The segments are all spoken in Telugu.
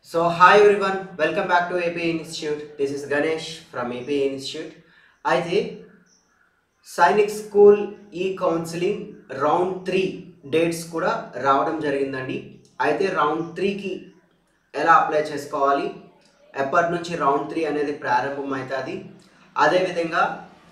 So, hi everyone, welcome back to AP Institute. This is Ganesh from AP Institute. అయితే సైనిక్ స్కూల్ ఈ కౌన్సిలింగ్ రౌండ్ త్రీ డేట్స్ కూడా రావడం జరిగిందండి అయితే రౌండ్ త్రీకి ఎలా అప్లై చేసుకోవాలి ఎప్పటి నుంచి రౌండ్ త్రీ అనేది ప్రారంభం అవుతుంది అదేవిధంగా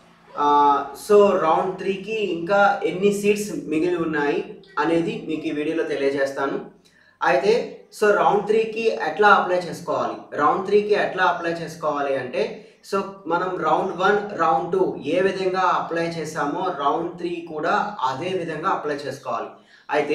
సో రౌండ్ త్రీకి ఇంకా ఎన్ని సీట్స్ మిగిలి ఉన్నాయి అనేది మీకు ఈ వీడియోలో తెలియజేస్తాను అయితే సో రౌండ్ త్రీకి ఎట్లా అప్లై చేసుకోవాలి రౌండ్ త్రీకి ఎట్లా అప్లై చేసుకోవాలి అంటే సో మనం రౌండ్ వన్ రౌండ్ టూ ఏ విధంగా అప్లై చేసామో రౌండ్ త్రీ కూడా అదే విధంగా అప్లై చేసుకోవాలి అయితే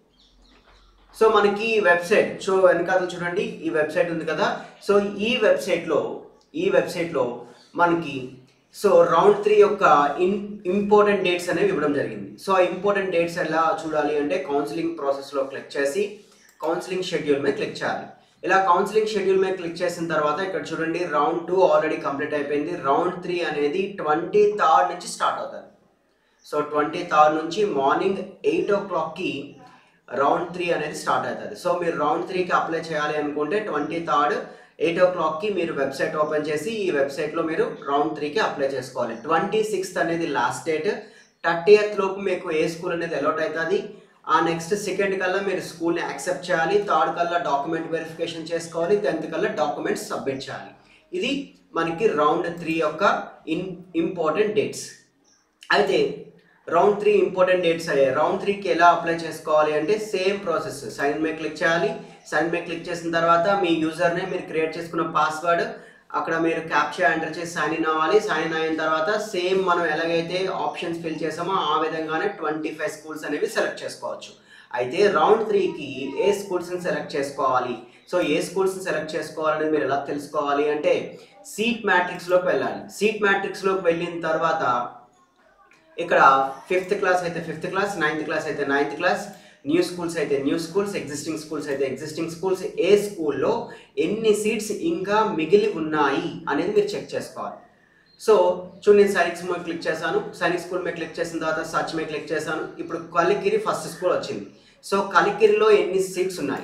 సో మనకి వెబ్సైట్ సో వెనకాల చూడండి ఈ వెబ్సైట్ ఉంది కదా సో ఈ వెబ్సైట్లో ఈ వెబ్సైట్లో మనకి సో రౌండ్ త్రీ యొక్క ఇన్ ఇంపార్టెంట్ డేట్స్ అనేవి ఇవ్వడం జరిగింది సో ఆ ఇంపార్టెంట్ డేట్స్ ఎలా చూడాలి అంటే కౌన్సిలింగ్ ప్రాసెస్లో క్లిక్ చేసి కౌన్సిలింగ్ షెడ్యూల్ మీద క్లిక్ చేయాలి ఇలా కౌన్సిలింగ్ షెడ్యూల్ మీద క్లిక్ చేసిన తర్వాత ఇక్కడ చూడండి రౌండ్ టూ ఆల్రెడీ కంప్లీట్ అయిపోయింది రౌండ్ త్రీ అనేది ట్వంటీ థర్డ్ నుంచి స్టార్ట్ అవుతుంది సో ట్వంటీ థర్డ్ నుంచి మార్నింగ్ ఎయిట్ ఓ క్లాక్కి రౌండ్ త్రీ అనేది స్టార్ట్ అవుతుంది సో మీరు రౌండ్ త్రీకి అప్లై చేయాలి అనుకుంటే ట్వంటీ థర్డ్ ఎయిట్ ఓ క్లాక్కి మీరు వెబ్సైట్ ఓపెన్ చేసి ఈ వెబ్సైట్లో మీరు రౌండ్ త్రీకి అప్లై చేసుకోవాలి ట్వంటీ సిక్స్త్ అనేది లాస్ట్ డేట్ థర్టీ ఎయిత్ లోపు మీకు ఏ స్కూల్ అనేది అలౌట్ అవుతుంది ఆ నెక్స్ట్ సెకండ్ కల్లా మీరు స్కూల్ని యాక్సెప్ట్ చేయాలి థర్డ్ కల్లా డాక్యుమెంట్ వెరిఫికేషన్ చేసుకోవాలి టెన్త్ కల్లా డాక్యుమెంట్స్ సబ్మిట్ చేయాలి ఇది మనకి రౌండ్ త్రీ యొక్క ఇన్ ఇంపార్టెంట్ డేట్స్ అయితే రౌండ్ త్రీ ఇంపార్టెంట్ డేట్స్ అయ్యాయి రౌండ్ త్రీకి ఎలా అప్లై చేసుకోవాలి అంటే సేమ్ ప్రాసెస్ సైన్ మీద క్లిక్ చేయాలి సైన్ మీద క్లిక్ చేసిన తర్వాత మీ యూజర్నే మీరు క్రియేట్ చేసుకున్న పాస్వర్డ్ అక్కడ మీరు క్యాప్చర్ ఎంటర్ చేసి సైన్ ఇన్ అవ్వాలి సైన్ ఇన్ అయిన తర్వాత సేమ్ మనం ఎలాగైతే ఆప్షన్స్ ఫిల్ చేసామో ఆ విధంగానే ట్వంటీ ఫైవ్ స్కూల్స్ అనేవి సెలెక్ట్ చేసుకోవచ్చు అయితే రౌండ్ త్రీకి ఏ స్కూల్స్ని సెలెక్ట్ చేసుకోవాలి సో ఏ స్కూల్స్ని సెలెక్ట్ చేసుకోవాలనేది మీరు ఎలా తెలుసుకోవాలి అంటే సీట్ మ్యాట్రిక్స్లోకి వెళ్ళాలి సీట్ మ్యాట్రిక్స్లోకి వెళ్ళిన తర్వాత ఇక్కడ ఫిఫ్త్ క్లాస్ అయితే ఫిఫ్త్ క్లాస్ నైన్త్ క్లాస్ అయితే నైన్త్ క్లాస్ న్యూ స్కూల్స్ అయితే న్యూ స్కూల్స్ ఎగ్జిస్టింగ్ స్కూల్స్ అయితే ఎగ్జిస్టింగ్ స్కూల్స్ ఏ స్కూల్లో ఎన్ని సీట్స్ ఇంకా మిగిలి ఉన్నాయి అనేది మీరు చెక్ చేసుకోవాలి సో చూడు నేను సైనిక్ స్కూల్ మీద క్లిక్ చేశాను సైనిక్ స్కూల్ మీద క్లిక్ చేసిన తర్వాత సర్చ్ మీద క్లిక్ చేశాను ఇప్పుడు కలికిరి ఫస్ట్ స్కూల్ వచ్చింది సో కలికిరిలో ఎన్ని సీట్స్ ఉన్నాయి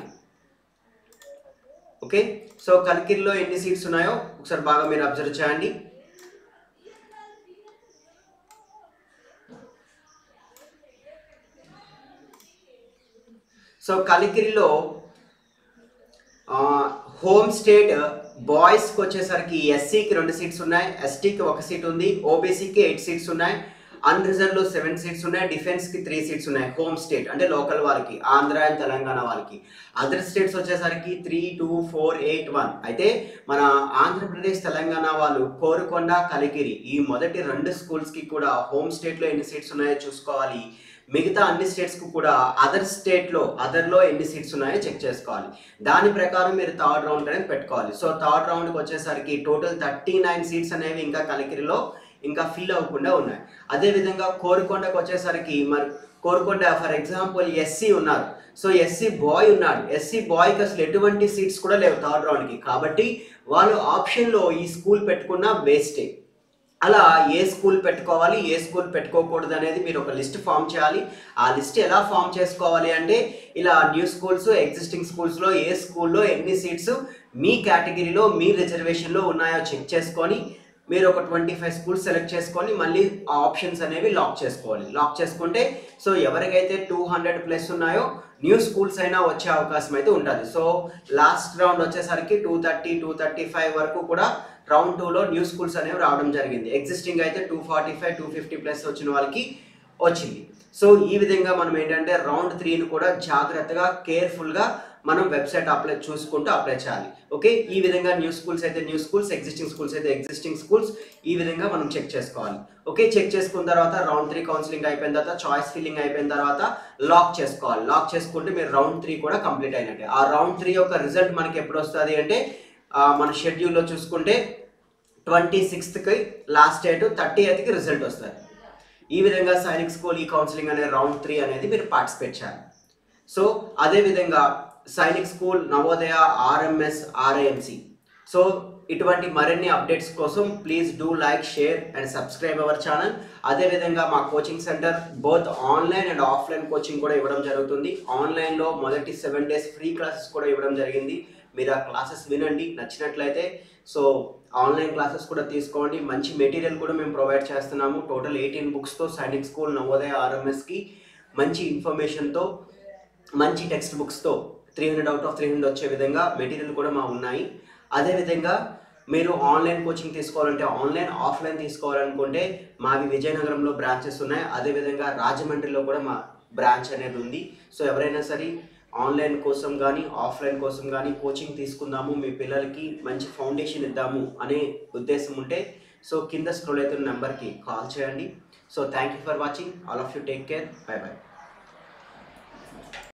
ఓకే సో కలికిరిలో ఎన్ని సీట్స్ ఉన్నాయో ఒకసారి బాగా మీరు అబ్జర్వ్ చేయండి సో కలికిరిలో హోమ్ స్టేట్ బాయ్స్కి వచ్చేసరికి ఎస్సీకి రెండు సీట్స్ ఉన్నాయి ఎస్టీకి ఒక సీట్ ఉంది ఓబీసీకి ఎయిట్ సీట్స్ ఉన్నాయి అన్రిజర్వ్లో సెవెన్ సీట్స్ ఉన్నాయి డిఫెన్స్కి త్రీ సీట్స్ ఉన్నాయి హోమ్ స్టేట్ అంటే లోకల్ వాళ్ళకి ఆంధ్ర అండ్ తెలంగాణ వాళ్ళకి అదర్ స్టేట్స్ వచ్చేసరికి three two four eight one అయితే మన ఆంధ్రప్రదేశ్ తెలంగాణ వాళ్ళు కోరుకొండ కలికిరి ఈ మొదటి రెండు స్కూల్స్కి కూడా హోమ్ స్టేట్లో ఎన్ని సీట్స్ ఉన్నాయో చూసుకోవాలి మిగతా అన్ని స్టేట్స్కు కూడా అదర్ స్టేట్లో అదర్లో ఎన్ని సీట్స్ ఉన్నాయో చెక్ చేసుకోవాలి దాని ప్రకారం మీరు థర్డ్ రౌండ్ అనేది పెట్టుకోవాలి సో థర్డ్ రౌండ్కి వచ్చేసరికి టోటల్ థర్టీ నైన్ సీట్స్ అనేవి ఇంకా కలికిరిలో ఇంకా ఫిల్ అవ్వకుండా ఉన్నాయి అదేవిధంగా కోరుకొండకు వచ్చేసరికి మరి కోరుకొండ ఫర్ ఎగ్జాంపుల్ ఎస్సీ ఉన్నారు సో ఎస్సీ బాయ్ ఉన్నాడు ఎస్సీ బాయ్కి అసలు ఎటువంటి సీట్స్ కూడా లేవు థర్డ్ రౌండ్కి కాబట్టి వాళ్ళు ఆప్షన్లో ఈ స్కూల్ పెట్టుకున్న వేస్టే అలా ఏ స్కూల్ పెట్టుకోవాలి ఏ స్కూల్ పెట్టుకోకూడదు అనేది మీరు ఒక లిస్ట్ ఫామ్ చేయాలి ఆ లిస్ట్ ఎలా ఫామ్ చేసుకోవాలి అంటే ఇలా న్యూ స్కూల్స్ ఎగ్జిస్టింగ్ స్కూల్స్లో ఏ స్కూల్లో ఎన్ని సీట్స్ మీ కేటగిరీలో మీ రిజర్వేషన్లో ఉన్నాయో చెక్ చేసుకొని మీరు ఒక ట్వంటీ ఫైవ్ స్కూల్స్ సెలెక్ట్ చేసుకొని మళ్ళీ ఆ ఆప్షన్స్ అనేవి లాక్ చేసుకోవాలి లాక్ చేసుకుంటే సో ఎవరికైతే టూ హండ్రెడ్ ప్లస్ ఉన్నాయో న్యూ స్కూల్స్ అయినా వచ్చే అవకాశం అయితే ఉంటుంది సో లాస్ట్ రౌండ్ వచ్చేసరికి two thirty two thirty five వరకు కూడా రౌండ్ టూలో న్యూ స్కూల్స్ అనేవి రావడం జరిగింది ఎగ్జిస్టింగ్ అయితే two forty five two fifty plus వచ్చిన వాళ్ళకి వచ్చింది సో ఈ విధంగా మనం ఏంటంటే రౌండ్ త్రీని కూడా జాగ్రత్తగా కేర్ఫుల్గా మనం వెబ్సైట్ అప్లై చూసుకుంటూ అప్లై చేయాలి ఓకే ఈ విధంగా న్యూ స్కూల్స్ అయితే న్యూ స్కూల్స్ ఎగ్జిస్టింగ్ స్కూల్స్ అయితే ఎగ్జిస్టింగ్ స్కూల్స్ ఈ విధంగా మనం చెక్ చేసుకోవాలి ఓకే చెక్ చేసుకున్న తర్వాత రౌండ్ త్రీ కౌన్సిలింగ్ అయిపోయిన తర్వాత చాయిస్ ఫిల్లింగ్ అయిపోయిన తర్వాత లాక్ చేసుకోవాలి లాక్ చేసుకుంటే మీరు రౌండ్ త్రీ కూడా కంప్లీట్ అయినట్టే ఆ రౌండ్ త్రీ యొక్క రిజల్ట్ మనకి ఎప్పుడు వస్తుంది అంటే ఆ, మన షెడ్యూల్లో చూసుకుంటే ట్వంటీ సిక్స్త్కి లాస్ట్ డేట్ థర్టీ ఎయిత్కి రిజల్ట్ వస్తుంది ఈ విధంగా సైనిక్ స్కూల్ ఈ కౌన్సిలింగ్ అనే రౌండ్ త్రీ అనేది మీరు పార్టిసిపేట్ చేయాలి సో అదేవిధంగా Sainik school Navodaya RMS RIMC so ఇటువంటి మరిన్ని అప్డేట్స్ కోసం please do like share and subscribe our channel అదేవిధంగా మా coaching centre both online and offline coaching కూడా ఇవ్వడం జరుగుతుంది ఆన్లైన్లో మొదటి సెవెన్ డేస్ ఫ్రీ క్లాసెస్ కూడా ఇవ్వడం జరిగింది మీరు ఆ క్లాసెస్ వినండి నచ్చినట్లయితే సో ఆన్లైన్ క్లాసెస్ కూడా తీసుకోండి మంచి మెటీరియల్ కూడా మేము ప్రొవైడ్ చేస్తున్నాము టోటల్ ఎయిటీన్ బుక్స్తో సైనిక్ స్కూల్ నవోదయ ఆర్ఎంఎస్కి మంచి ఇన్ఫర్మేషన్తో మంచి టెక్స్ట్ బుక్స్తో three hundred out of three hundred వచ్చే విధంగా మెటీరియల్ కూడా మా ఉన్నాయి అదేవిధంగా మీరు ఆన్లైన్ కోచింగ్ తీసుకోవాలంటే ఆన్లైన్ ఆఫ్లైన్ తీసుకోవాలనుకుంటే మావి విజయనగరంలో బ్రాంచెస్ ఉన్నాయి అదేవిధంగా రాజమండ్రిలో కూడా మా బ్రాంచ్ అనేది ఉంది సో ఎవరైనా సరే ఆన్లైన్ కోసం కానీ ఆఫ్లైన్ కోసం కానీ కోచింగ్ తీసుకుందాము మీ పిల్లలకి మంచి ఫౌండేషన్ ఇద్దాము అనే ఉద్దేశం ఉంటే సో కింద స్క్రోల్ అవుతున్న నెంబర్కి కాల్ చేయండి so thank you for watching all of you take care bye by